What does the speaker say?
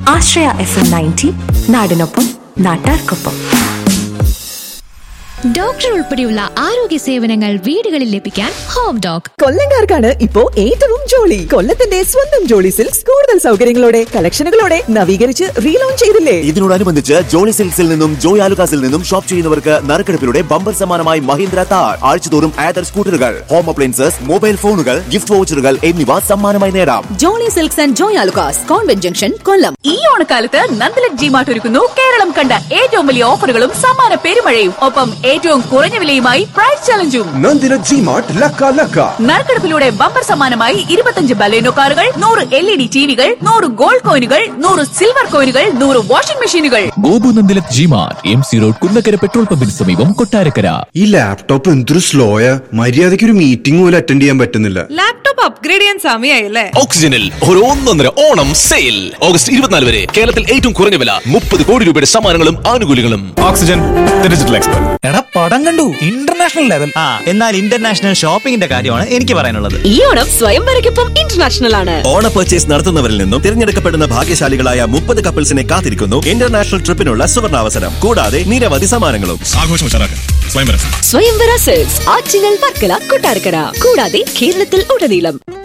ആശ്രയ F M ninety നാടിനൊപ്പം നാട്ടാർക്കൊപ്പം doctor ഉൾപ്പെടെയുള്ള ആരോഗ്യ സേവനങ്ങൾ വീടുകളിൽ ലഭിക്കാൻ ഹോം ഡോക് കൊല്ലങ്കാർക്കാണ് ഇപ്പോ ഏറ്റവും ജോളി കൊല്ലത്തിന്റെ സ്വന്തം ജോളി സിൽക്സ് കൂടുതൽ സൗകര്യങ്ങളോടെ കളക്ഷനുകളോടെ നവീകരിച്ച് റീലോഞ്ച് ചെയ്തില്ലേ ഇതിനോടനുബന്ധിച്ച് ജോളി സിൽക്സിൽ നിന്നും ജോയ് ആലുകാസിൽ നിന്നും ഷോപ്പ് ചെയ്യുന്നവർക്ക് നറുക്കെടുപ്പിലൂടെ ബമ്പർ സമ്മാനമായി മഹീന്ദ്ര താർ ആഴ്ചതോറും ആദർ സ്കൂട്ടറുകൾ ഹോം അപ്ലയൻസസ് മൊബൈൽ ഫോണുകൾ ഗിഫ്റ്റ് വൗച്ചറുകൾ എന്നിവ സമ്മാനമായി നേടാം Jolly Silks and Joy Alukkas convent junction Kollam ഈ ഓണക്കാലത്ത് നന്ദലക് ജി മാർട്ട് ഒരുക്കുന്നു കേരളം കണ്ട ഏറ്റവും വലിയ ഓഫറുകളും സമ്മാന പെരുമഴയും ഒപ്പം ഏറ്റവും കുറഞ്ഞ വിലയുമായി പ്രൈസ് ചലഞ്ചും നന്ദിന ജി മാർട്ട് ലക്ക ലക്ക നറുക്കെടുപ്പിലൂടെ ബമ്പർ സമ്മാനമായി ഇരുപത്തഞ്ച് ബലേനോ കാറുകൾ നൂറ് എൽ ഇ ഡി ടിവികൾ നൂറ് ഗോൾഡ് കോയിനുകൾ നൂറ് സിൽവർ കോയിനുകൾ നൂറ് വാഷിംഗ് മെഷീനുകൾ Gopu Nandilath G mart M C road Kunnakkara petrol പമ്പിന് സമീപം കൊട്ടാരക്കര ഈ ലാപ്ടോപ്പ് എന്തൊരു സ്ലോയാ മര്യാദയ്ക്ക് ഒരു മീറ്റിംഗ് പോലും അറ്റൻഡ് ചെയ്യാൻ പറ്റുന്നില്ല ലാപ്ടോപ്പ് അപ്ഗ്രേഡ് ചെയ്യാൻ സമയമായില്ലേ ഓക്സിജനിൽ ഒരു ഒന്നൊന്നര ഓണം സെയിൽ ഓഗസ്റ്റ് ഇരുപത്തിനാല് വരെ കേരളത്തിൽ ഏറ്റവും കുറഞ്ഞ വില മുപ്പത് കോടി രൂപയുടെ സമ്മാനങ്ങളും ആനുകൂല്യങ്ങളും ഓക്സിജൻ ഡിജിറ്റൽ എക്സ്പെർട്ട് എടാ പടം കണ്ടു ഇന്റർനാഷണൽ ലെവൽ ആ എന്നാൽ ഇന്റർനാഷണൽ ഷോപ്പിംഗിന്റെ കാര്യമാണ് എനിക്ക് പറയാനുള്ളത് ഈ ഓണം സ്വയംവരയ്ക്കൊപ്പം ഇന്റർനാഷണൽ ആണ് ഓണ പർച്ചേസ് നടത്തുന്നവരിൽ നിന്നും തിരഞ്ഞെടുക്കപ്പെടുന്ന ഭാഗ്യശാലികളായ മുപ്പത് കപ്പിൾസിനെ കാത്തിരിക്കുന്നു ഇന്റർനാഷണൽ ട്രിപ്പിനുള്ള സുവർണാവസരം കൂടാതെ നിരവധി സമ്മാനങ്ങളും ആഘോഷം ഉഷാറാക്കാൻ സ്വയംവരം സ്വയംവര സെൽസ് ആറ്റിങ്ങൽ വർക്കല കൊട്ടാരക്കര കൂടാതെ കേരളത്തിൽ ഉടനീളം